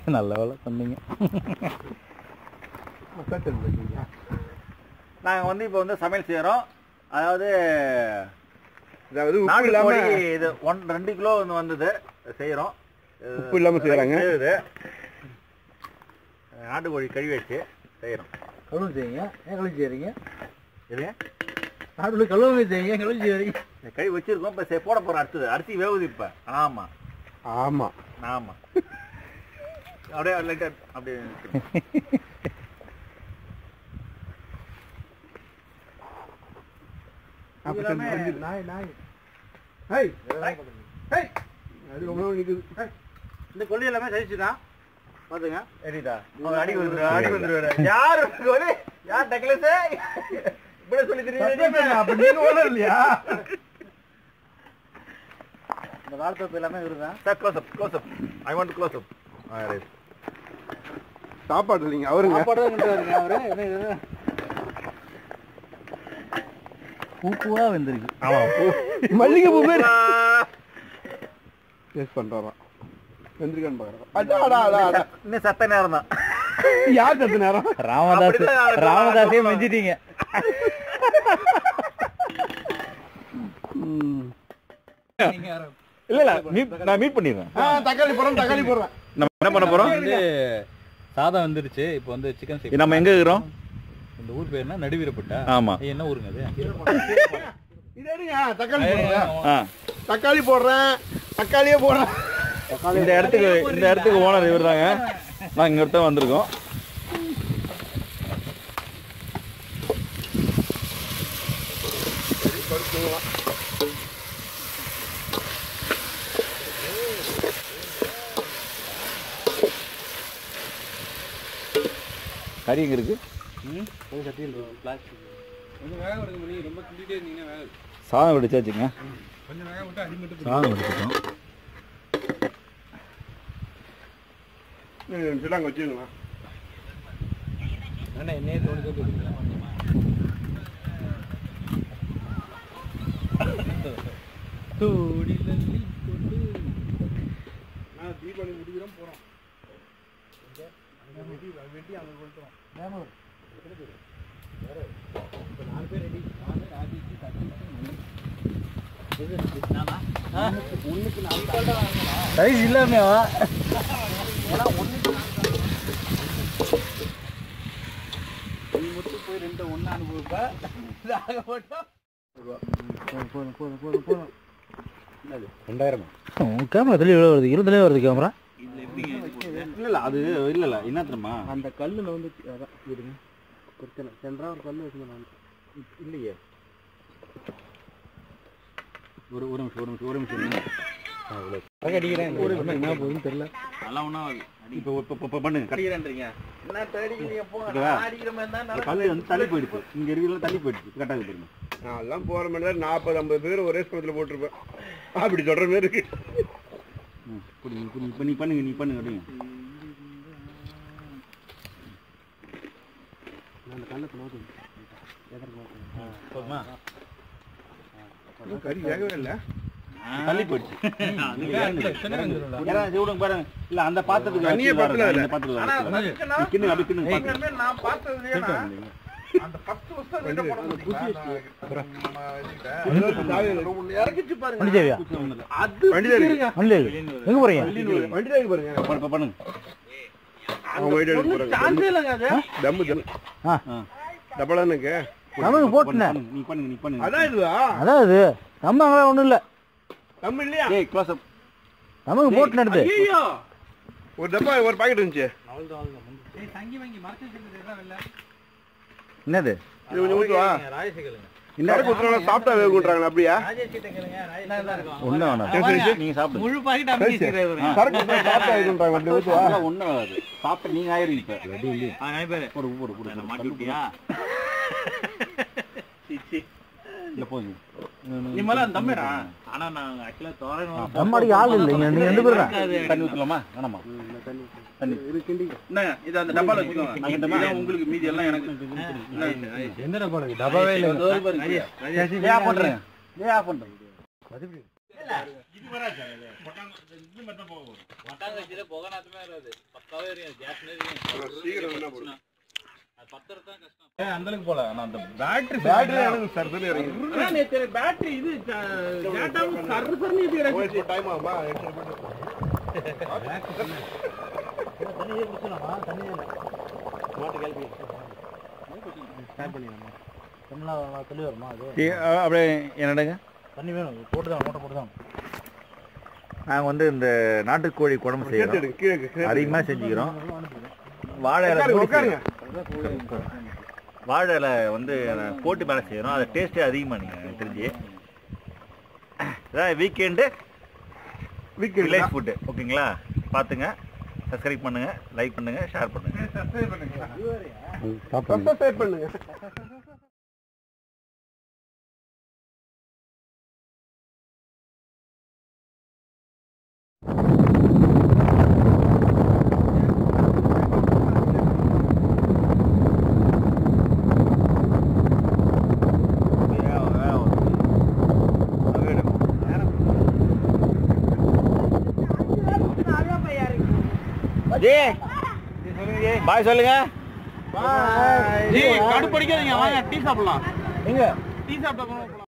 நல்ல வேலை சொன்னீங்க நாங்க வந்து இப்போ வந்து சமையல் செய்யறோம் அதாவது அதாவது உப்பு நாட்டு இல்லாம கோழி இது ஒன் ரெண்டு கிலோ வந்து வந்தது செய்யறோம் உப்பு இல்லாம செய்யறாங்க. செய்யுது நாட்டுக்கோழி கழுவி வச்சு செய்யறோம் கழுவு செய்யுங்க ஏன் கழுவு செய்யறீங்க இல்லையா நாட்டில் கழுவு செய்யுங்க கழுவு செய்யறீங்க கழுவி வச்சிருக்கோம் இப்போ செ- போட போறோம் அடுத்தது அரிசி வேவுது இப்ப ஆமா ஆமா ஆமா அப்படியே லைட்டா அப்படியே அப்ப எல்லாமே- சரி, வந்து நாய் நாய் ஹேய் ஹேய் அது ரொம்ப நேரம் நிக்குது ஹேய். இந்த கொல்லி எல்லாமே சகிச்சுதான் பாத்துங்க சரிதா அவங்க அடி வந்துரு அடி வந்துருவாரு யார் கொல்லி யார் டக்லஸ் இப்படி சொல்லி தெரியுது அப்ப நீங்க ஓனர் இல்லையா இந்த வார்த்தை எல்லாமே இருக்குதா sir close up close up I want close up சாப்பாடு இல்லைங்க அவருங்க அவரு என்ன இது பூ பூவா வெந்திருக்கு ஆமா மல்லிகை பூ பேர் டேஸ்ட் பண்றாராம் வெந்திருக்கான்னு பாக்குறேன் அடா அடா அடா அடா இன்னும் சத்த நேரம் தான் யார் சத்து நேரம் ராமதாஸ் அப்படிதான் நான் ராமதாஸே மெஞ்சிட்டீங்க இல்ல இல்ல மீட் நான் மீட் பண்ணிடுறேன் ஆ, தக்காளி போடுறேன் தக்காளி போடுறேன் நம்ம என்ன பண்ண போறோம் வந்து சாதம் வந்துருச்சு இப்போ வந்து சிக்கன் நம்ம எங்க இருக்கிறோம் இந்த ஊர் பேர் என்ன நடுவீரப்பட்டா ஆமா ஐயா, என்ன ஊருங்க அது இது எடுங்க தக்காளி போடுறேன் ஆ தக்காளி போடுறேன் தக்காளியே போடுறேன் இந்த இடத்துக்கு இந்த இடத்துக்கு ஓனர் இவர் தாங்க நான் இங்க ஒருத்தன் வந்திருக்கோம் கறி எங்க இருக்கு சாதம் வெடிச்சாச்சுங்க சாதம் வெடிச்சிட்டோம் சொல்லுங்க வச்சுங்களா என்ன என்னையே தோணுது தீபாவளி முடிக்கிறோம் போறோம் சைஸ் இல்லாமவா கேமரா தெளிவு எவ்வளோ வருது இருபதுலேயே வருது கேமரா இல்ல இல்ல அது இல்ல இல்ல என்ன தெரியுமா அந்த கல்லுல வந்து அதான் இருங்க பிரச்சனை சென்றா ஒரு கல்லு வச்சுக்கணும் இல்லையே ஒரு ஒரு நிமிஷம் ஒரு நிமிஷம் ஒரு நிமிஷம் இருங்க. அடிக்கிறேன் என்ன போகுதுன்னு தெரியல அதெல்லாம் ஒன்றும் ஆகாது இப்போ இப்போ இப்போ பண்ணுங்க கட்டிக்கிறேன்றீங்க என்ன தேடிக்கிறீங்க ஓகேவா? இந்த கல்லு வந்து தள்ளி போயிடுச்சு இங்க இருக்கிறதுல தள்ளி போயிடுச்சு கரெக்டாக பாருங்க நான் எல்லாம் போற மாதிரி நாற்பது ஐம்பது பேர் ஒரே சமயத்தில் போட்டிருப்பேன் அப்படி சொல்ற மாதிரி இருக்கு ம் புடி நீ புடி இப்போ நீ பண்ணுங்க நீ பண்ணுங்க அப்படிங்க போதுமா கறி வேகவே இல்லை தள்ளி போயிடுச்சு ஏன்னா, இது விடுங்க பாருங்க இல்ல அந்த பாத்திரத்துக்கு தண்ணியே வச்சு பத்தல பாருங்க, அதுல. இந்த பாத்திரத்துக்கு வச்சு. நீ கிண்ணுங்க அப்படி கிண்ணுங்க பாத்துங்க. வண்டி தேவையா வண்டி தான் இருக்கு வண்டி தேவை எங்கே போகிறீங்க வண்டி தான் இருக்கு பாருங்க பண்ணு, இப்ப பண்ணுங்க அவங்க வெயிட் எடுத்து போறாங்க தம்மு தம்மு ஆ டபுள் தானே நமக்கு போட்டுனேன் பண்ணுங்க, நீ பண்ணுங்க நீ பண்ணுங்க அதான் இதுவா அதான் இது நம்ம அங்கே ஒன்றும் இல்லை தம்மு இல்லையா ஏய் க்ளோஸ் அப் நமக்கு போட்டு எடுத்து ஒரு டப்பா ஒரு பாக்கெட் இருந்துச்சு என்னது இது கொஞ்சம் ஊத்துவா இல்ல கரை குத்துறவங்க சாப்பிட்டா வேகுன்றாங்களா அப்படியா ஒண்ணு வேணாம் நீங்க சாப்பிடுங்க முழு பாக்கெட் சரி, சரி. கரை குத்துறவங்க சாப்பிட்டா வேகுன்றாங்க அப்படி ஊத்துவா அதெல்லாம் ஒண்ணும் வராது சாப்பிட்டு நீங்க ஆயிருங்க இப்ப ரெடி இல்லையே போடு போடு போடு மாட்டி விட்டியா இல்ல போதுங்க நீ மேல தம்பிடா ஆனா நான் ஆக்சுவலா தோரணும் நம்ம அடிக்க ஆள் இல்லை நீங்கள் ரெண்டு பேரும் தான் தண்ணி ஊத்தலாமா வேணாமா தண்ணி என்ன இது அந்த டப்பால வச்சுக்கோங்க இதான் உங்களுக்கு மீதி எல்லாம் எனக்கு எந்த டப்பாவில் டப்பாவே இல்லை ஏன் பண்றேன் ஏன் பண்றேன் இது வராது சார் இது கொட்டாங்க இது மட்டும் தான் போக வரும் மட்டாங்கச்சியில புகை நாத்தமே வராது பக்காவே எரியும் கேஸ் எரியும் சீக்கிரம் என்ன போடும் அது பத்துறது தான் கஷ்டம் அந்த அளவுக்கு போல நான் அந்த பேட்டரி பேட்டரி எனக்கு சர்துன்னு இறங்கி நேற்று பேட்டரி இது கேட்டாவும் சர்ரு சர்னு இது எனக்கு போயிடுச்சு டைம் ஆகுமா எடுத்துட்டு போயிட்டு தண்ணி குடிச்சலாமா தண்ணி மாட்டு கேள்வி ஸ்டார்ட் பண்ணிடலாமா தண்ணிலாம் தெளிவு வருமா அது அப்படியே என்னடுங்க தண்ணி வேணும் போட்டு தான் மூட்டை போட்டு தான் நாங்கள் வந்து இந்த நாட்டுக்கோழி குழம்பு கேட்டு செய்கிறோம் எடுங்க, கீழே இருக்கு. அதிகமாக செஞ்சுக்கிறோம் வாழை இலை உட்காருங்க, போட்டு உட்காருங்க. வாழை இலை வந்து போட்டு மேலே செய்கிறோம் அது டேஸ்ட்டே அதிகமாக நீங்கள் எனக்கு தெரிஞ்சு இதான் வீக்கெண்டு வீக்கெண்ட் வில்லேஜ் ஃபுட்டு ஓகேங்களா பார்த்துங்க சப்ஸ்கிரைப் பண்ணுங்கள் லைக் பண்ணுங்கள் ஷேர் பண்ணுங்கள் சப்ஸ்கிரைப் பண்ணுங்க பாய் சொல்லுங்க ஜி கடுப்படிக்காதீங்க வாங்க டீ சாப்பிடலாம் எங்க டீ சாப்பிட்டா போலாம்